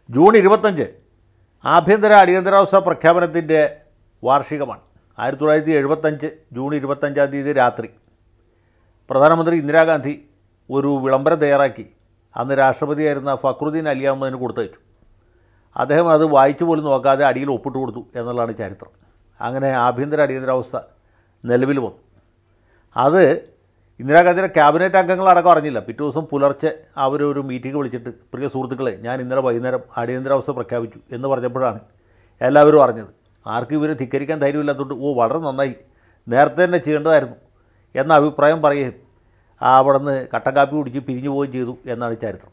June ഇരുപത്തഞ്ച് ആഭ്യന്തര അടിയന്തരാവസ്ഥ പ്രഖ്യാപനത്തിൻ്റെ വാർഷികമാണ് ആയിരത്തി തൊള്ളായിരത്തി എഴുപത്തഞ്ച് ജൂൺ ഇരുപത്തഞ്ചാം തീയതി രാത്രി പ്രധാനമന്ത്രി ഇന്ദിരാഗാന്ധി ഒരു വിളംബരം തയ്യാറാക്കി അന്ന് രാഷ്ട്രപതിയായിരുന്ന ഫക്രുദ്ദീൻ അലി അഹമ്മദിന് കൊടുത്തയച്ചു അദ്ദേഹം അത് വായിച്ചു പോലും നോക്കാതെ അടിയിൽ ഒപ്പിട്ട് കൊടുത്തു എന്നുള്ളതാണ് ചരിത്രം അങ്ങനെ ആഭ്യന്തര അടിയന്തരാവസ്ഥ നിലവിൽ വന്നു അത് ഇന്ദിരാഗാന്ധിയുടെ ക്യാബിനറ്റ് അംഗങ്ങളടക്കം അറിഞ്ഞില്ല പിറ്റേ ദിവസം പുലർച്ചെ അവരൊരു മീറ്റിംഗ് വിളിച്ചിട്ട് പ്രിയ സുഹൃത്തുക്കളെ ഞാൻ ഇന്നലെ വൈകുന്നേരം അടിയന്തരാവസ്ഥ പ്രഖ്യാപിച്ചു എന്ന് പറഞ്ഞപ്പോഴാണ് എല്ലാവരും അറിഞ്ഞത് ആർക്കും ഇവരെ ധിക്കരിക്കാൻ ധൈര്യമില്ലാത്തതുകൊണ്ട് ഓ വളരെ നന്നായി നേരത്തെ തന്നെ ചെയ്യേണ്ടതായിരുന്നു എന്ന അഭിപ്രായം പറയുകയും അവിടെ നിന്ന് കട്ടൻ കാപ്പി കുടിച്ച് പിരിഞ്ഞു പോവുകയും ചെയ്തു എന്നാണ് ചരിത്രം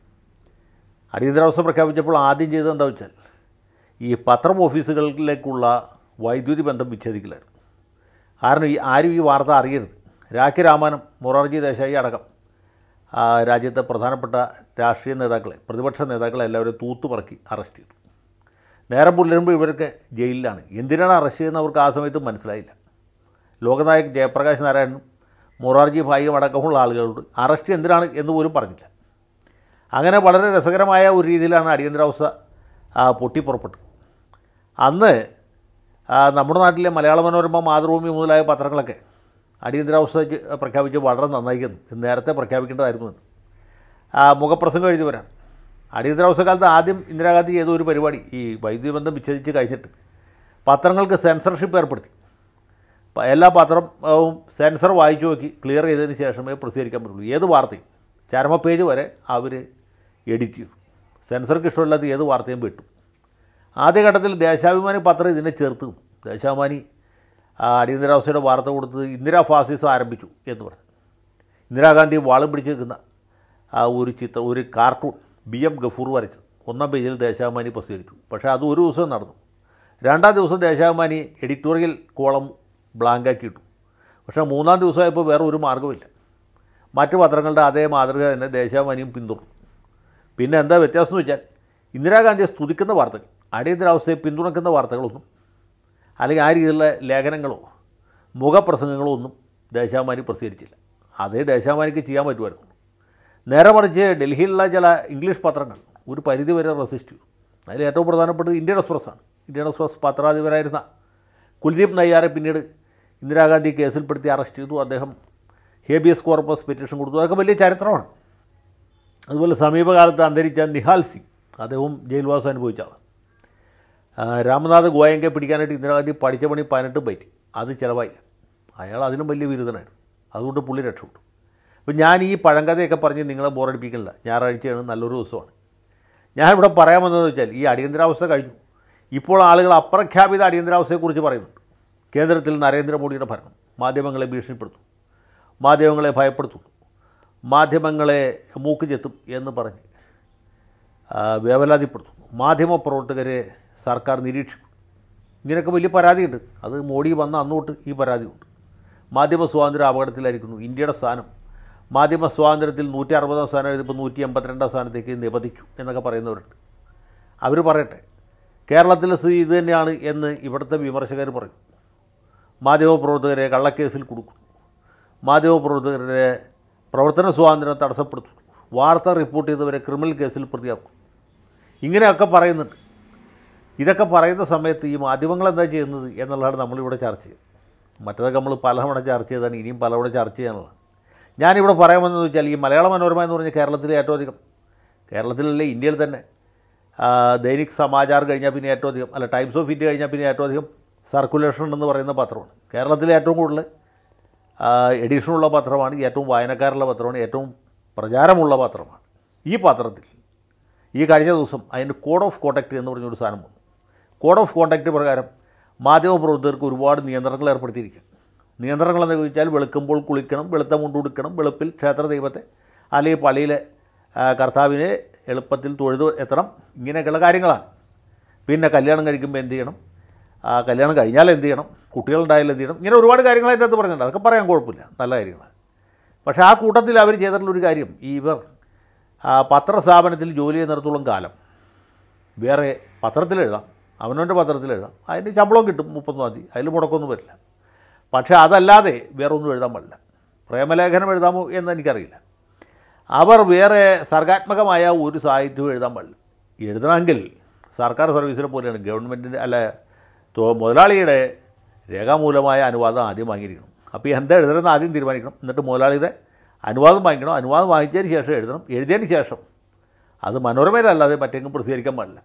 അടിയന്തരാവസ്ഥ പ്രഖ്യാപിച്ചപ്പോൾ ആദ്യം ചെയ്തത് എന്താ വെച്ചാൽ ഈ പത്രം ഓഫീസുകളിലേക്കുള്ള വൈദ്യുതി ബന്ധം വിച്ഛേദിക്കലായിരുന്നു കാരണം ഈ ആരും ഈ വാർത്ത അറിയരുത് രാഖി രാമാനം മൊറാർജി ദേശായി അടക്കം ആ, രാജ്യത്തെ പ്രധാനപ്പെട്ട രാഷ്ട്രീയ നേതാക്കളെ പ്രതിപക്ഷ നേതാക്കളെ എല്ലാവരും തൂത്തുപറക്കി അറസ്റ്റ് ചെയ്തു നേരം പുലരുമ്പോൾ ഇവരൊക്കെ ജയിലിലാണ് എന്തിനാണ് അറസ്റ്റ് ചെയ്യുന്നത് അവർക്ക് ആ സമയത്ത് മനസ്സിലായില്ല ലോകനായക് ജയപ്രകാശ് നാരായണനും മൊറാർജി ഭായിയും അടക്കമുള്ള ആളുകളോട് അറസ്റ്റ് എന്തിനാണ് എന്ന് പോലും പറഞ്ഞില്ല അങ്ങനെ വളരെ രസകരമായ ഒരു രീതിയിലാണ് അടിയന്തരാവസ്ഥ ആ, പൊട്ടിപ്പുറപ്പെട്ടത് അന്ന് ആ, നമ്മുടെ നാട്ടിലെ മലയാള മനോരമ മാതൃഭൂമി മുതലായ പത്രങ്ങളൊക്കെ അടിയന്തരാവസ്ഥ ചെ- പ്രഖ്യാപിച്ച് വളരെ നന്നായിരുന്നു ഇത് നേരത്തെ പ്രഖ്യാപിക്കേണ്ടതായിരുന്നു എന്ന് ആ, മുഖപ്രസംഗം എഴുതി വരാം അടിയന്തരാവസ്ഥ കാലത്ത് ആദ്യം ഇന്ദിരാഗാന്ധി ചെയ്ത ഒരു പരിപാടി ഈ വൈദ്യുതി ബന്ധം വിച്ഛേദിച്ച് കഴിഞ്ഞിട്ട് പത്രങ്ങൾക്ക് സെൻസർഷിപ്പ് ഏർപ്പെടുത്തി പ- എല്ലാ പത്രവും സെൻസർ വായിച്ചു നോക്കി ക്ലിയർ ചെയ്തതിന് ശേഷമേ പ്രസിദ്ധീകരിക്കാൻ പറ്റുള്ളൂ ഏത് വാർത്തയും ചരമ പേജ് വരെ അവർ എഡിറ്റ് ചെയ്തു സെൻസർക്ക് ഇഷ്ടമില്ലാത്ത ഏത് വാർത്തയും വിട്ടു ആദ്യഘട്ടത്തിൽ ദേശാഭിമാനി പത്രം ഇതിനെ ചേർത്ത് നിന്നു. ദേശാഭിമാനി ആ, അടിയന്തരാവസ്ഥയുടെ വാർത്ത കൊടുത്ത് ഇന്ദിരാ ഫാസിസം ആരംഭിച്ചു എന്ന് പറഞ്ഞു ഇന്ദിരാഗാന്ധി വാളും പിടിച്ച് നിൽക്കുന്ന ആ ഒരു ചിത്രം ഒരു കാർട്ടൂൺ ബി എം ഗഫൂർ വരച്ചത് ഒന്നാം പേജിൽ ദേശാഭിമാനി പ്രസിദ്ധീകരിച്ചു പക്ഷേ അത് ഒരു ദിവസം നടന്നു രണ്ടാം ദിവസം ദേശാഭിമാനി എഡിറ്റോറിയൽ കോളം ബ്ലാങ്കാക്കി ഇട്ടു പക്ഷേ മൂന്നാം ദിവസമായപ്പോൾ വേറെ ഒരു മാർഗ്ഗമില്ല മറ്റു പത്രങ്ങളുടെ അതേ മാതൃക തന്നെ ദേശാഭിമാനിയും പിന്തുടർന്നു പിന്നെ എന്താ വ്യത്യാസം എന്ന് വെച്ചാൽ ഇന്ദിരാഗാന്ധിയെ സ്തുതിക്കുന്ന വാർത്തകൾ അടിയന്തരാവസ്ഥയെ പിന്തുണക്കുന്ന വാർത്തകളൊന്നും അല്ലെങ്കിൽ ആ രീതിയിലുള്ള ലേഖനങ്ങളോ മുഖപ്രസംഗങ്ങളോ ഒന്നും ദേശാഭിമാനി പ്രസിദ്ധീകരിച്ചില്ല അതേ ദേശാഭിമാനിക്ക് ചെയ്യാൻ പറ്റുമായിരുന്നു നേരെ മറിച്ച് ഡൽഹിയിലുള്ള ചില ഇംഗ്ലീഷ് പത്രങ്ങൾ ഒരു പരിധി വരെ റെസിസ്റ്റ് ചെയ്തു അതിൽ ഏറ്റവും പ്രധാനപ്പെട്ടത് ഇന്ത്യൻ എക്സ്പ്രസ്സാണ് ഇന്ത്യൻ എക്സ്പ്രസ് പത്രാധിപരായിരുന്ന കുൽദീപ് നയ്യാറെ പിന്നീട് ഇന്ദിരാഗാന്ധി കേസിൽപ്പെടുത്തി അറസ്റ്റ് ചെയ്തു അദ്ദേഹം ഹേബിയസ് കോർപ്പസ് പെറ്റീഷൻ കൊടുത്തു അതൊക്കെ വലിയ ചരിത്രമാണ് അതുപോലെ സമീപകാലത്ത് അന്തരിച്ച നിഹാൽ സിംഗ് അദ്ദേഹവും ജയിൽവാസം അനുഭവിച്ച ആളാണ് ആ, രാമനാഥ് ഗോയങ്കെ പിടിക്കാനായിട്ട് ഇന്ദിരാഗാന്ധി പഠിച്ച പണി പതിനെട്ട് ബൈറ്റ് അത് ചിലവായില്ല അയാൾ അതിലും വലിയ ബിരുദനായിരുന്നു അതുകൊണ്ട് പുള്ളി രക്ഷപ്പെട്ടു അപ്പോൾ ഞാൻ ഈ പഴങ്കഥയൊക്കെ പറഞ്ഞ് നിങ്ങളെ ബോറടിപ്പിക്കണില്ല ഞായറാഴ്ചയാണ് നല്ലൊരു ദിവസമാണ് ഞാനിവിടെ പറയാമെന്നത് വെച്ചാൽ ഈ അടിയന്തരാവസ്ഥ കഴിഞ്ഞു ഇപ്പോൾ ആളുകൾ അപ്രഖ്യാപിത അടിയന്തരാവസ്ഥയെക്കുറിച്ച് പറയുന്നുണ്ട് കേന്ദ്രത്തിൽ നരേന്ദ്രമോദിയുടെ ഭരണം മാധ്യമങ്ങളെ ഭീഷണിപ്പെടുത്തുന്നു മാധ്യമങ്ങളെ ഭയപ്പെടുത്തുന്നു മാധ്യമങ്ങളെ മൂക്ക് ചെത്തും എന്ന് പറഞ്ഞ് ആ, വേവലാതിപ്പെടുത്തുന്നു മാധ്യമ പ്രവർത്തകരെ സർക്കാർ നിരീക്ഷിക്കും ഇങ്ങനെയൊക്കെ വലിയ പരാതിയുണ്ട് അത് മോഡി വന്ന അന്നോട്ട് ഈ പരാതിയുണ്ട് മാധ്യമ സ്വാതന്ത്ര്യം അപകടത്തിലായിരിക്കുന്നു ഇന്ത്യയുടെ സ്ഥാനം മാധ്യമ സ്വാതന്ത്ര്യത്തിൽ നൂറ്റി അറുപതാം സ്ഥാനം ഇതിപ്പോൾ നൂറ്റി എൺപത്തിരണ്ടാം സ്ഥാനത്തേക്ക് നിബന്ധിച്ചു എന്നൊക്കെ പറയുന്നവരുണ്ട് അവർ പറയട്ടെ കേരളത്തിലെ സ്ഥിതി ഇത് തന്നെയാണ് എന്ന് ഇവിടുത്തെ വിമർശകർ പറയും മാധ്യമപ്രവർത്തകരെ കള്ളക്കേസിൽ കൊടുക്കുന്നു മാധ്യമപ്രവർത്തകരുടെ പ്രവർത്തന സ്വാതന്ത്ര്യം തടസ്സപ്പെടുത്തുന്നു വാർത്ത റിപ്പോർട്ട് ചെയ്തവരെ ക്രിമിനൽ കേസിൽ പ്രതിയാക്കും ഇങ്ങനെയൊക്കെ പറയുന്നുണ്ട് ഇതൊക്കെ പറയുന്ന സമയത്ത് ഈ മാധ്യമങ്ങൾ എന്താ ചെയ്യുന്നത് എന്നുള്ളതാണ് നമ്മളിവിടെ ചർച്ച ചെയ്യുന്നത് മറ്റതൊക്കെ നമ്മൾ പലതവണ ചർച്ച ചെയ്താണ് ഇനിയും പലതവണ ചർച്ച ചെയ്യാനുള്ളത് ഞാനിവിടെ പറയാമെന്ന് വെച്ചാൽ ഈ മലയാള മനോരമ എന്ന് പറഞ്ഞാൽ കേരളത്തിലെ ഏറ്റവും അധികം കേരളത്തിലല്ലേ ഇന്ത്യയിൽ തന്നെ ആ, ദൈനിക് സമാചാർ കഴിഞ്ഞാൽ പിന്നെ ഏറ്റവും അധികം അല്ല ടൈംസ് ഓഫ് ഇന്ത്യ കഴിഞ്ഞാൽ പിന്നെ ഏറ്റവും അധികം സർക്കുലേഷൻ എന്ന് പറയുന്ന പത്രമാണ് കേരളത്തിലെ ഏറ്റവും കൂടുതൽ എഡിഷനുള്ള പത്രമാണ് ഏറ്റവും വായനക്കാരുള്ള പത്രമാണ് ഏറ്റവും പ്രചാരമുള്ള പത്രമാണ് ഈ പത്രത്തിൽ ഈ കഴിഞ്ഞ ദിവസം അതിൻ്റെ കോഡ് ഓഫ് കോണ്ടാക്ട് എന്ന് പറഞ്ഞൊരു സാധനം വന്നു കോഡ് ഓഫ് കോണ്ടാക്ട് പ്രകാരം മാധ്യമപ്രവർത്തകർക്ക് ഒരുപാട് നിയന്ത്രണങ്ങൾ ഏർപ്പെടുത്തിയിരിക്കുക നിയന്ത്രണങ്ങൾ എന്ന് ചോദിച്ചാൽ വെളുക്കുമ്പോൾ കുളിക്കണം വെളുത്ത മുണ്ട് ഉടുക്കണം വെളുപ്പിൽ ക്ഷേത്ര ദൈവത്തെ അല്ലെങ്കിൽ പള്ളിയിലെ ആ, കർത്താവിനെ എളുപ്പത്തിൽ തൊഴുത് എത്തണം ഇങ്ങനെയൊക്കെയുള്ള കാര്യങ്ങളാണ് പിന്നെ കല്യാണം കഴിക്കുമ്പോൾ എന്ത് ചെയ്യണം ആ, കല്യാണം കഴിഞ്ഞാൽ എന്ത് ചെയ്യണം കുട്ടികളുണ്ടായാലും എന്ത് ചെയ്യണം ഇങ്ങനെ ഒരുപാട് കാര്യങ്ങൾ അതിൻ്റെ അകത്ത് പറഞ്ഞിട്ടുണ്ട് അതൊക്കെ പറയാൻ കുഴപ്പമില്ല നല്ല കാര്യങ്ങളാണ് പക്ഷേ ആ കൂട്ടത്തിൽ അവർ ചെയ്തിട്ടുള്ളൊരു കാര്യം ഈ ഇവർ ആ, പത്രസ്ഥാപനത്തിൽ ജോലി ചെയ്യുന്നിടത്തോളം കാലം വേറെ പത്രത്തിൽ എഴുതാം അവനവൻ്റെ പത്രത്തിൽ എഴുതാം അതിന് ശമ്പളം കിട്ടും മുപ്പത്തൊന്നാം തീയതി അതിൽ മുടക്കമൊന്നും വരില്ല പക്ഷേ അതല്ലാതെ വേറെ ഒന്നും എഴുതാൻ പാടില്ല പ്രേമലേഖനം എഴുതാമോ എന്ന് എനിക്കറിയില്ല അവർ വേറെ സർഗാത്മകമായ ഒരു സാഹിത്യവും എഴുതാൻ പാടില്ല എഴുതണമെങ്കിൽ സർക്കാർ സർവീസിനെ പോലെയാണ് ഗവൺമെൻറ്റിൻ്റെ അല്ല തൊ- മുതലാളിയുടെ രേഖാമൂലമായ അനുവാദം ആദ്യം വാങ്ങിയിരിക്കണം അപ്പോൾ ഈ എന്താ എഴുതണമെന്ന് ആദ്യം തീരുമാനിക്കണം എന്നിട്ട് മുതലാളിയുടെ അനുവാദം വാങ്ങിക്കണം അനുവാദം വാങ്ങിച്ചതിന് ശേഷം എഴുതണം എഴുതിയതിന് ശേഷം അത് മനോരമയിലല്ലാതെ മറ്റെങ്ങും പ്രസിദ്ധീകരിക്കാൻ പാടില്ല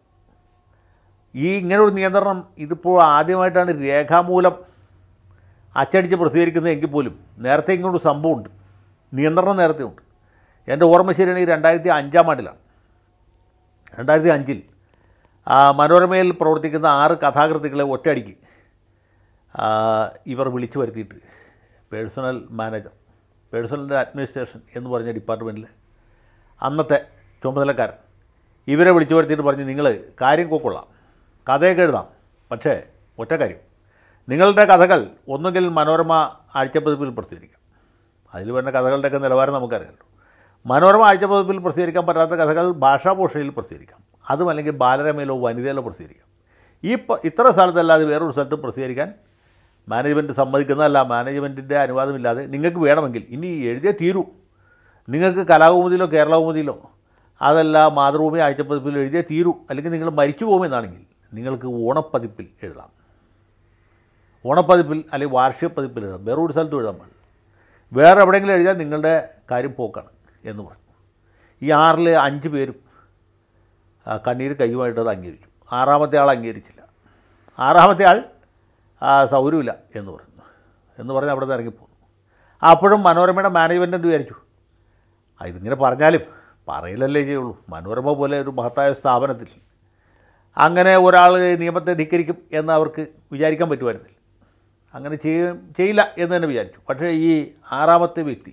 ഈ ഇങ്ങനെ ഒരു നിയന്ത്രണം ഇതിപ്പോൾ ആദ്യമായിട്ടാണ് രേഖാമൂലം അച്ചടിച്ച് പ്രസിദ്ധീകരിക്കുന്നത് എങ്കിൽ പോലും നേരത്തെ ഇങ്ങനൊരു സംഭവമുണ്ട് നിയന്ത്രണം നേരത്തെ ഉണ്ട് എൻ്റെ ഓർമ്മ ശരിയാണെങ്കിൽ രണ്ടായിരത്തി അഞ്ചാം ആണ്ടിലാണ് രണ്ടായിരത്തി അഞ്ചിൽ മനോരമയിൽ പ്രവർത്തിക്കുന്ന ആറ് കഥാകൃത്തുക്കളെ ഒറ്റയടിക്ക് ആ, ഇവർ വിളിച്ചു വരുത്തിയിട്ട് പേഴ്സണൽ മാനേജർ പേഴ്സണൽ അഡ്മിനിസ്ട്രേഷൻ എന്ന് പറഞ്ഞ ഡിപ്പാർട്ട്മെൻറ്റിൽ അന്നത്തെ ചുമതലക്കാരൻ ഇവരെ വിളിച്ചു വരുത്തിയിട്ട് പറഞ്ഞു നിങ്ങൾ കാര്യം കൊക്കൊള്ളാം കഥയൊക്കെ എഴുതാം പക്ഷേ ഒറ്റ കാര്യം നിങ്ങളുടെ കഥകൾ ഒന്നുകിൽ മനോരമ ആഴ്ചപ്പതിപ്പിൽ പ്രസിദ്ധീകരിക്കാം അതിൽ വരുന്ന കഥകളുടെയൊക്കെ നിലവാരം നമുക്കറിയാമല്ലോ മനോരമ ആഴ്ചപ്പതിപ്പിൽ പ്രസിദ്ധീകരിക്കാൻ പറ്റാത്ത കഥകൾ ഭാഷാഭൂഷയിൽ പ്രസിദ്ധീകരിക്കാം അതും അല്ലെങ്കിൽ ബാലരമയിലോ വനിതയിലോ പ്രസിദ്ധീകരിക്കാം ഈ പ- ഇത്ര സ്ഥലത്തല്ലാതെ വേറൊരു സ്ഥലത്തും പ്രസിദ്ധീകരിക്കാൻ മാനേജ്മെൻറ്റ് സമ്മതിക്കുന്നതല്ല മാനേജ്മെൻറ്റിൻ്റെ അനുവാദമില്ലാതെ നിങ്ങൾക്ക് വേണമെങ്കിൽ ഇനി എഴുതിയേ തീരൂ നിങ്ങൾക്ക് കലാകൗമുദിയിലോ കേരളകൗമുദിയിലോ അതല്ല മാതൃഭൂമി ആഴ്ചപ്പതിപ്പിൽ എഴുതിയേ തീരൂ അല്ലെങ്കിൽ നിങ്ങൾ മരിച്ചു പോകുമെന്നാണെങ്കിൽ നിങ്ങൾക്ക് ഓണപ്പതിപ്പിൽ എഴുതാം ഓണപ്പതിപ്പിൽ അല്ലെങ്കിൽ വാർഷിക പതിപ്പിൽ എഴുതാം വേറെ ഒരു സ്ഥലത്തും എഴുതാൻ പാടില്ല വേറെ എവിടെയെങ്കിലും എഴുതിയാൽ നിങ്ങളുടെ കാര്യം പോക്കാണ് എന്ന് പറഞ്ഞു ഈ ആറിൽ അഞ്ച് പേരും ആ, കണ്ണീര് കയ്യുമായിട്ട് അത് അംഗീകരിച്ചു ആറാമത്തെ ആൾ അംഗീകരിച്ചില്ല ആറാമത്തെ ആൾ ആ, സൗകര്യമില്ല എന്ന് പറഞ്ഞു എന്ന് പറഞ്ഞ് അവിടെ നിന്ന് ഇറങ്ങിപ്പോന്നു അപ്പോഴും മനോരമയുടെ മാനേജ്മെൻറ്റ് എന്ത് വിചാരിച്ചു ആ, ഇതിങ്ങനെ പറഞ്ഞാലും പറയില്ലല്ലേ ചെയ്യുള്ളൂ മനോരമ പോലെ ഒരു മഹത്തായ സ്ഥാപനത്തിൽ അങ്ങനെ ഒരാൾ നിയമത്തെ ധിക്കരിക്കും എന്ന് അവർക്ക് വിചാരിക്കാൻ പറ്റുമായിരുന്നില്ല അങ്ങനെ ചെയ്യ ചെയ്യില്ല എന്ന് തന്നെ വിചാരിച്ചു പക്ഷേ ഈ ആറാമത്തെ വ്യക്തി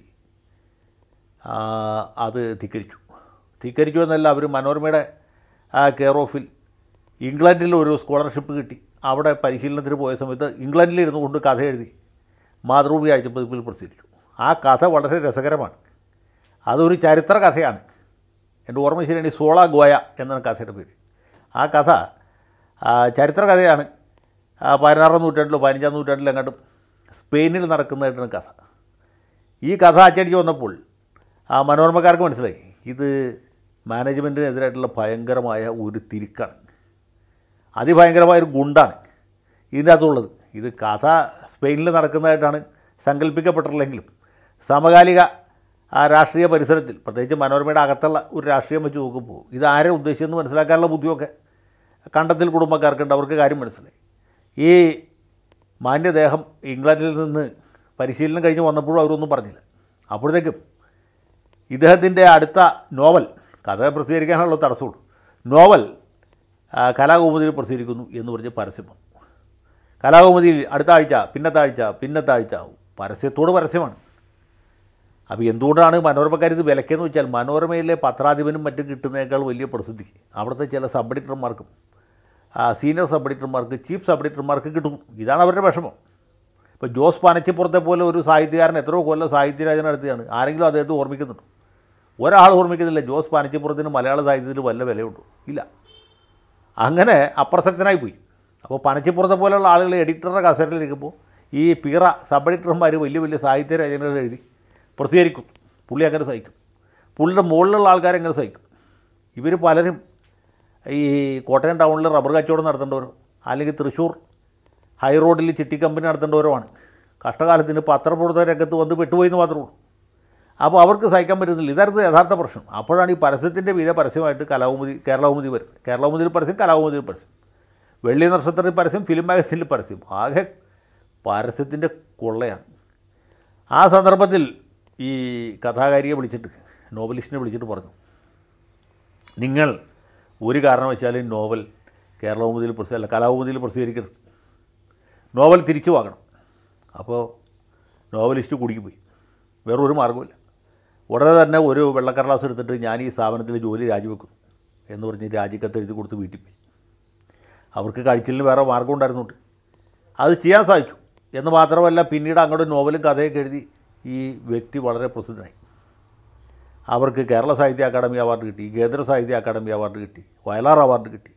ആ, അത് ധിക്കരിച്ചു ധിക്കരിച്ചു എന്നല്ല അവർ മനോരമയുടെ ആ കെയർ ഓഫിൽ ഇംഗ്ലണ്ടിൽ ഒരു സ്കോളർഷിപ്പ് കിട്ടി അവിടെ പരിശീലനത്തിന് പോയ സമയത്ത് ഇംഗ്ലണ്ടിൽ ഇരുന്നു കൊണ്ട് കഥ എഴുതി മാതൃഭൂമി ആഴ്ചപ്പതിപ്പിൽ പ്രസിദ്ധീകരിച്ചു ആ കഥ വളരെ രസകരമാണ് അതൊരു ചരിത്ര കഥയാണ് എൻ്റെ ഓർമ്മ ശരിയാണ് സോള ഗോയ എന്നാണ് കഥയുടെ പേര് ആ കഥ ആ, ചരിത്ര കഥയാണ് ആ, പതിനാറാം നൂറ്റാണ്ടിലോ പതിനഞ്ചാം നൂറ്റാണ്ടിലോ എങ്ങാണ്ടും സ്പെയിനിൽ നടക്കുന്നതായിട്ടാണ് കഥ ഈ കഥ അച്ചടിച്ച് വന്നപ്പോൾ ആ മനോരമക്കാർക്ക് മനസ്സിലായി ഇത് മാനേജ്മെൻറ്റിനെതിരായിട്ടുള്ള ഭയങ്കരമായ ഒരു തിരിക്കാണ് അതിഭയങ്കരമായ ഒരു ഗുണ്ടാണ് ഇതിൻ്റെ അകത്തുള്ളത് ഇത് കഥ സ്പെയിനിൽ നടക്കുന്നതായിട്ടാണ് സങ്കല്പിക്കപ്പെട്ടിട്ടില്ലെങ്കിലും സമകാലിക ആ രാഷ്ട്രീയ പരിസരത്തിൽ പ്രത്യേകിച്ച് മനോരമയുടെ അകത്തുള്ള ഒരു രാഷ്ട്രീയം വെച്ച് നോക്കുമ്പോൾ ഇത് ആരെ ഉദ്ദേശിച്ചെന്ന് മനസ്സിലാക്കാനുള്ള ബുദ്ധിയൊക്കെ കണ്ടത്തിൽ കുടുംബക്കാർക്കുണ്ട് അവർക്ക് കാര്യം മനസ്സിലായി ഈ മാന്യദേഹം ഇംഗ്ലണ്ടിൽ നിന്ന് പരിശീലനം കഴിഞ്ഞ് വന്നപ്പോഴും അവരൊന്നും പറഞ്ഞില്ല അപ്പോഴത്തേക്കും ഇദ്ദേഹത്തിൻ്റെ അടുത്ത നോവൽ കഥ പ്രസിദ്ധീകരിക്കാനുള്ള തടസ്സമുള്ളൂ നോവൽ ആ, കലാകൗമുദിയിൽ പ്രസിദ്ധീകരിക്കുന്നു എന്ന് പറഞ്ഞ് പരസ്യം വന്നു കലാകൗമുദിയിൽ അടുത്ത ആഴ്ച പിന്നത്തെ ആഴ്ച പിന്നത്തെ ആഴ്ച പരസ്യത്തോട് പരസ്യമാണ് അപ്പോൾ എന്തുകൊണ്ടാണ് മനോരമക്കാർ ഇത് വിലക്കെന്ന് വെച്ചാൽ മനോരമയിലെ പത്രാധിപനും മറ്റും കിട്ടുന്നതിനേക്കാൾ വലിയ പ്രസിദ്ധി അവിടുത്തെ ചില സബ് എഡിറ്റർമാർക്കും ആ, സീനിയർ സബ് എഡിറ്റർമാർക്ക് ചീഫ് സബ് എഡിറ്റർമാർക്ക് കിട്ടും ഇതാണ് അവരുടെ വിഷമം ഇപ്പോൾ ജോസ് പനച്ചിപ്പുറത്തെ പോലെ ഒരു സാഹിത്യകാരൻ എത്രയോ കൊല്ലം സാഹിത്യരാജന നടത്തിയാണ് ആരെങ്കിലും അദ്ദേഹത്തെ ഓർമ്മിക്കുന്നുണ്ടോ ഒരാൾ ഓർമ്മിക്കുന്നില്ല ജോസ് പനച്ചിപ്പുറത്തിന് മലയാള സാഹിത്യത്തിൽ വല്ല വിലയുണ്ടോ ഇല്ല അങ്ങനെ അപ്രസക്തനായി പോയി അപ്പോൾ പനച്ചിപ്പുറത്തെ പോലെയുള്ള ആളുകൾ എഡിറ്ററുടെ കസേരയിലിരിക്കുമ്പോൾ ഈ പീറ സബ് എഡിറ്റർമാർ വലിയ വലിയ സാഹിത്യ രചനകൾ എഴുതി പ്രസിദ്ധീകരിക്കും പുള്ളി അങ്ങനെ സഹിക്കും പുള്ളിയുടെ മുകളിലുള്ള ആൾക്കാരെങ്ങനെ സഹിക്കും ഇവർ പലരും ഈ കോട്ടയം ടൗണിൽ റബ്ബർ കച്ചവടം നടത്തേണ്ടവരോ അല്ലെങ്കിൽ തൃശ്ശൂർ ഹൈ റോഡിൽ ചിട്ടി കമ്പനി നടത്തേണ്ടവരോ ആണ് കഷ്ടകാലത്തിന് പത്രപ്രവർത്തക രംഗത്ത് വന്ന് പെട്ടുപോയി എന്ന് മാത്രമേ ഉള്ളൂ അപ്പോൾ അവർക്ക് സഹിക്കാൻ പറ്റുന്നില്ല ഇതായിരുന്നു യഥാർത്ഥ പ്രശ്നം അപ്പോഴാണ് ഈ പരസ്യത്തിൻ്റെ വിധ പരസ്യമായിട്ട് കലാകൗമുദി കേരളകൗമുദി വരുന്നത് കേരളകൗമുദിയിൽ പരസ്യം കലാകൗമുദിയിൽ പരസ്യം വെള്ളി നക്ഷത്രത്തിൽ പരസ്യം ഫിലിം മാഗസിനിൽ പരസ്യം ആകെ പരസ്യത്തിൻ്റെ കൊള്ളയാണ് ആ സന്ദർഭത്തിൽ ഈ കഥാകാരിയെ വിളിച്ചിട്ട് നോവലിസ്റ്റിനെ വിളിച്ചിട്ട് പറഞ്ഞു നിങ്ങൾ ഒരു കാരണവശാലും നോവൽ കേരളകൗമുദിയിൽ പ്രസിദ്ധ അല്ല കലാകൗമുദിയിൽ പ്രസിദ്ധീകരിക്കരുത് നോവൽ തിരിച്ചു വാങ്ങണം അപ്പോൾ നോവലിസ്റ്റ് കുടുങ്ങിപ്പോയി വേറെ ഒരു മാർഗ്ഗമില്ല ഉടനെ തന്നെ ഒരു വെള്ളക്കടലാസ് എടുത്തിട്ട് ഞാൻ ഈ സ്ഥാപനത്തിൽ ജോലി രാജിവെക്കുന്നു എന്ന് പറഞ്ഞ് രാജിക്കത്ത് എഴുതി കൊടുത്ത് വീട്ടിൽ പോയി അവർക്ക് കഴിച്ചിലിന് വേറെ മാർഗ്ഗം ഉണ്ടായിരുന്നുണ്ട് അത് ചെയ്യാൻ സാധിച്ചു എന്ന് മാത്രമല്ല പിന്നീട് അങ്ങോട്ട് നോവലും കഥയൊക്കെ എഴുതി ഈ വ്യക്തി വളരെ പ്രസിദ്ധനായി അവർക്ക് കേരള സാഹിത്യ അക്കാദമി അവാർഡ് കിട്ടി കേന്ദ്ര സാഹിത്യ അക്കാദമി അവാർഡ് കിട്ടി വയലാർ അവാർഡ് കിട്ടി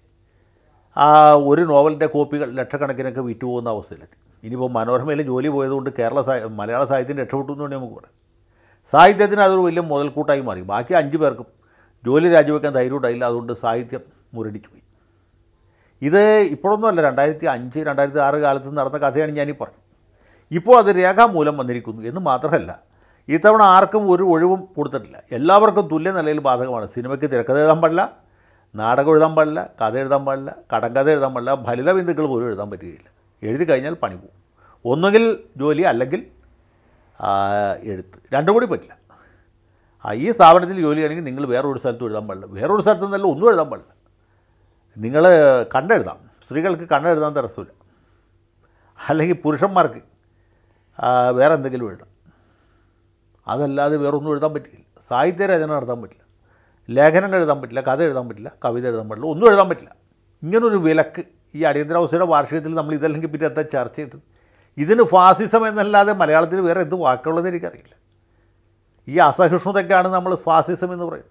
ആ ഒരു നോവലിൻ്റെ കോപ്പികൾ ലക്ഷക്കണക്കിനൊക്കെ വിറ്റുപോകുന്ന അവസ്ഥയിലെത്തി ഇനിയിപ്പോൾ മനോരമയിൽ ജോലി പോയതുകൊണ്ട് കേരള സാഹി മലയാള സാഹിത്യം രക്ഷപ്പെട്ടു എന്ന് വേണമെങ്കിൽ നമുക്ക് പറയാം സാഹിത്യത്തിന് അതൊരു വലിയ മുതൽക്കൂട്ടായി മാറി ബാക്കി അഞ്ച് പേർക്കും ജോലി രാജിവെക്കാൻ ധൈര്യം ഉണ്ടായില്ല അതുകൊണ്ട് സാഹിത്യം മുരടിച്ചു പോയി ഇത് ഇപ്പോഴൊന്നുമല്ല രണ്ടായിരത്തി അഞ്ച് രണ്ടായിരത്തി ആറ് കാലത്ത് നടന്ന കഥയാണ് ഞാനീ പറഞ്ഞു ഇപ്പോൾ അത് രേഖാമൂലം വന്നിരിക്കുന്നു എന്ന് മാത്രമല്ല ഇത്തവണ ആർക്കും ഒരു ഒഴിവും കൊടുത്തിട്ടില്ല എല്ലാവർക്കും തുല്യ നിലയിൽ ബാധകമാണ് സിനിമയ്ക്ക് തിരക്കഥ എഴുതാൻ പാടില്ല നാടകം എഴുതാൻ പാടില്ല കഥ എഴുതാൻ പാടില്ല കടങ്കഥ എഴുതാൻ പാടില്ല ഫലിത ബിന്ദുക്കൾ പോലും എഴുതാൻ പറ്റുകയില്ല എഴുതി കഴിഞ്ഞാൽ പണി പോകും ഒന്നുകിൽ ജോലി അല്ലെങ്കിൽ ആ, എഴുത്ത് രണ്ടും കൂടി പറ്റില്ല ആ ഈ സ്ഥാപനത്തിൽ ജോലിയാണെങ്കിൽ നിങ്ങൾ വേറൊരു സ്ഥലത്തും എഴുതാൻ പാടില്ല വേറൊരു സ്ഥലത്തു നിന്നല്ല ഒന്നും എഴുതാൻ പാടില്ല നിങ്ങൾ കണ്ടെഴുതാം സ്ത്രീകൾക്ക് കണ്ണെഴുതാൻ തടസ്സമില്ല അല്ലെങ്കിൽ പുരുഷന്മാർക്ക് ആ, വേറെ എന്തെങ്കിലും എഴുതാം അതല്ലാതെ വേറൊന്നും എഴുതാൻ പറ്റില്ല സാഹിത്യ രചന നടത്താൻ പറ്റില്ല ലേഖനങ്ങൾ എഴുതാൻ പറ്റില്ല കഥ എഴുതാൻ പറ്റില്ല കവിത എഴുതാൻ പറ്റില്ല ഒന്നും എഴുതാൻ പറ്റില്ല ഇങ്ങനൊരു വിലക്ക് ഈ അടിയന്തരാവസ്ഥയുടെ വാർഷികത്തിൽ നമ്മൾ ഇതല്ലെങ്കിൽ പിന്നെ എന്താ ചർച്ച ചെയ്തത് ഇതിന് ഫാസിസം എന്നല്ലാതെ മലയാളത്തിൽ വേറെ എന്ത് വാക്കുള്ളതെന്ന് എനിക്കറിയില്ല ഈ അസഹിഷ്ണുതയ്ക്കാണ് നമ്മൾ ഫാസിസം എന്ന് പറയുന്നത്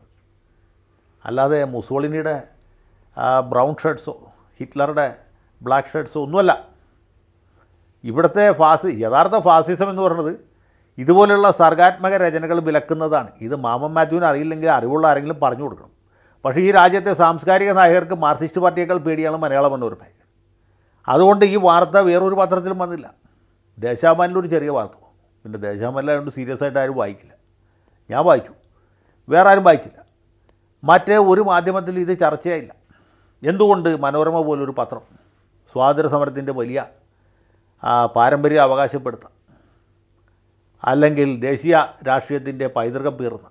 അല്ലാതെ മുസോളിനിയുടെ ആ, ബ്രൗൺ ഷർട്ട്സോ ഹിറ്റ്ലറുടെ ബ്ലാക്ക് ഷർട്ട്സോ ഒന്നുമല്ല ഇവിടുത്തെ ഫാസി യഥാർത്ഥ ഫാസിസം എന്ന് പറയുന്നത് ഇതുപോലെയുള്ള സർഗാത്മക രചനകൾ വിലക്കുന്നതാണ് ഇത് മാമൻ മാത്യുവിന് അറിയില്ലെങ്കിൽ അറിവുള്ള ആരെങ്കിലും പറഞ്ഞു കൊടുക്കണം പക്ഷേ ഈ രാജ്യത്തെ സാംസ്കാരിക നായകർക്ക് മാർക്സിസ്റ്റ് പാർട്ടിയേക്കാൾ പേടിയാണ് മലയാള മനോരമ അതുകൊണ്ട് ഈ വാർത്ത വേറൊരു പത്രത്തിലും വന്നില്ല ദേശാഭിമാനിലൊരു ചെറിയ വാർത്ത വന്നു. പിന്നെ ദേശാഭിമാനിലായതുകൊണ്ട് സീരിയസ് ആയിട്ട് ആരും വായിക്കില്ല ഞാൻ വായിച്ചു വേറെ ആരും വായിച്ചില്ല മറ്റേ ഒരു മാധ്യമത്തിൽ ഇത് ചർച്ചയായില്ല എന്തുകൊണ്ട് മനോരമ പോലൊരു പത്രം സ്വാതന്ത്ര്യ സമരത്തിൻ്റെ വലിയ ആ, പാരമ്പര്യം അവകാശപ്പെടുത്താം അല്ലെങ്കിൽ ദേശീയ രാഷ്ട്രീയത്തിൻ്റെ പൈതൃകം പീർന്ന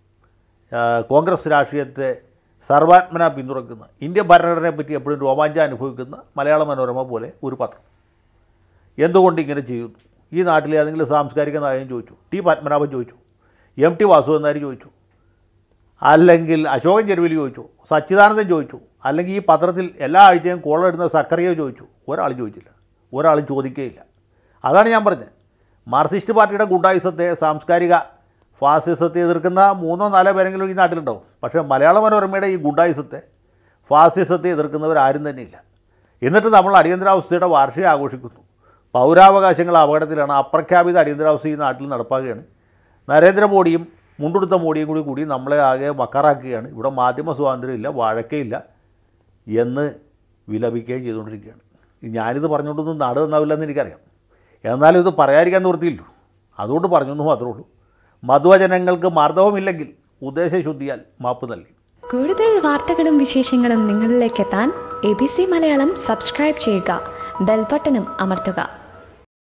ആ, കോൺഗ്രസ് രാഷ്ട്രീയത്തെ സർവാത്മന പിന്തുണയ്ക്കുന്ന ഇന്ത്യൻ ഭരണഘടനയെ പറ്റി എപ്പോഴും രോമാഞ്ചം അനുഭവിക്കുന്ന മലയാള മനോരമ പോലെ ഒരു പത്രം എന്തുകൊണ്ട് ഇങ്ങനെ ചെയ്യുന്നു ഈ നാട്ടിലെ ഏതെങ്കിലും സാംസ്കാരിക നായകൻ ചോദിച്ചു ടി പത്മനാഭൻ ചോദിച്ചു എം ടി വാസുദേവൻ ചോദിച്ചു അല്ലെങ്കിൽ അശോകൻ ചെരുവിൽ ചോദിച്ചു സച്ചിദാനന്ദൻ ചോദിച്ചു അല്ലെങ്കിൽ ഈ പത്രത്തിൽ എല്ലാ ആഴ്ചയും കോളിടുന്ന സക്കറിയോ ചോദിച്ചു ഒരാൾ ചോദിച്ചില്ല ഒരാളും ചോദിക്കുകയില്ല അതാണ് ഞാൻ പറഞ്ഞത് മാർക്സിസ്റ്റ് പാർട്ടിയുടെ ഗുണ്ടായുസത്തെ സാംസ്കാരിക ഫാസിസത്തെ എതിർക്കുന്ന മൂന്നോ നാലോ പേരെങ്കിലും ഈ നാട്ടിലുണ്ടാവും പക്ഷേ മലയാള മനോരമയുടെ ഈ ഗുണ്ടായുസത്തെ ഫാസിസത്തെ എതിർക്കുന്നവർ ആരും തന്നെയില്ല എന്നിട്ട് നമ്മൾ അടിയന്തരാവസ്ഥയുടെ വാർഷികം ആഘോഷിക്കുന്നു പൗരാവകാശങ്ങൾ അപകടത്തിലാണ് അപ്രഖ്യാപിത അടിയന്തരാവസ്ഥ ഈ നാട്ടിൽ നടപ്പാക്കുകയാണ് നരേന്ദ്രമോദിയും മുണ്ടുടുത്ത മോഡിയും കൂടി കൂടി നമ്മളെ ആകെ വക്കറാക്കുകയാണ് ഇവിടെ മാധ്യമ സ്വാതന്ത്ര്യമില്ല വാഴക്കയില്ല എന്ന് വിലപിക്കുകയും ചെയ്തുകൊണ്ടിരിക്കുകയാണ് ഞാനിത് പറഞ്ഞുകൊണ്ടൊന്നും നാട് നന്നാവില്ലെന്ന് എനിക്കറിയാം എന്നാലും ഇത് പറയാതിരിക്കാൻ നിവൃത്തിയില്ലല്ലോ അതുകൊണ്ട് പറഞ്ഞു എന്ന് മാത്രമേ ഉള്ളൂ മധുവചനങ്ങൾക്ക് മാർദ്ദവമില്ലെങ്കിൽ ഉദ്ദേശശുദ്ധിയാൽ മാപ്പ് നൽകി കൂടുതൽ വാർത്തകളും വിശേഷങ്ങളും നിങ്ങളിലേക്ക് എത്താൻ A B C Malayalam subscribe ചെയ്യുക ബെൽബട്ടനും അമർത്തുക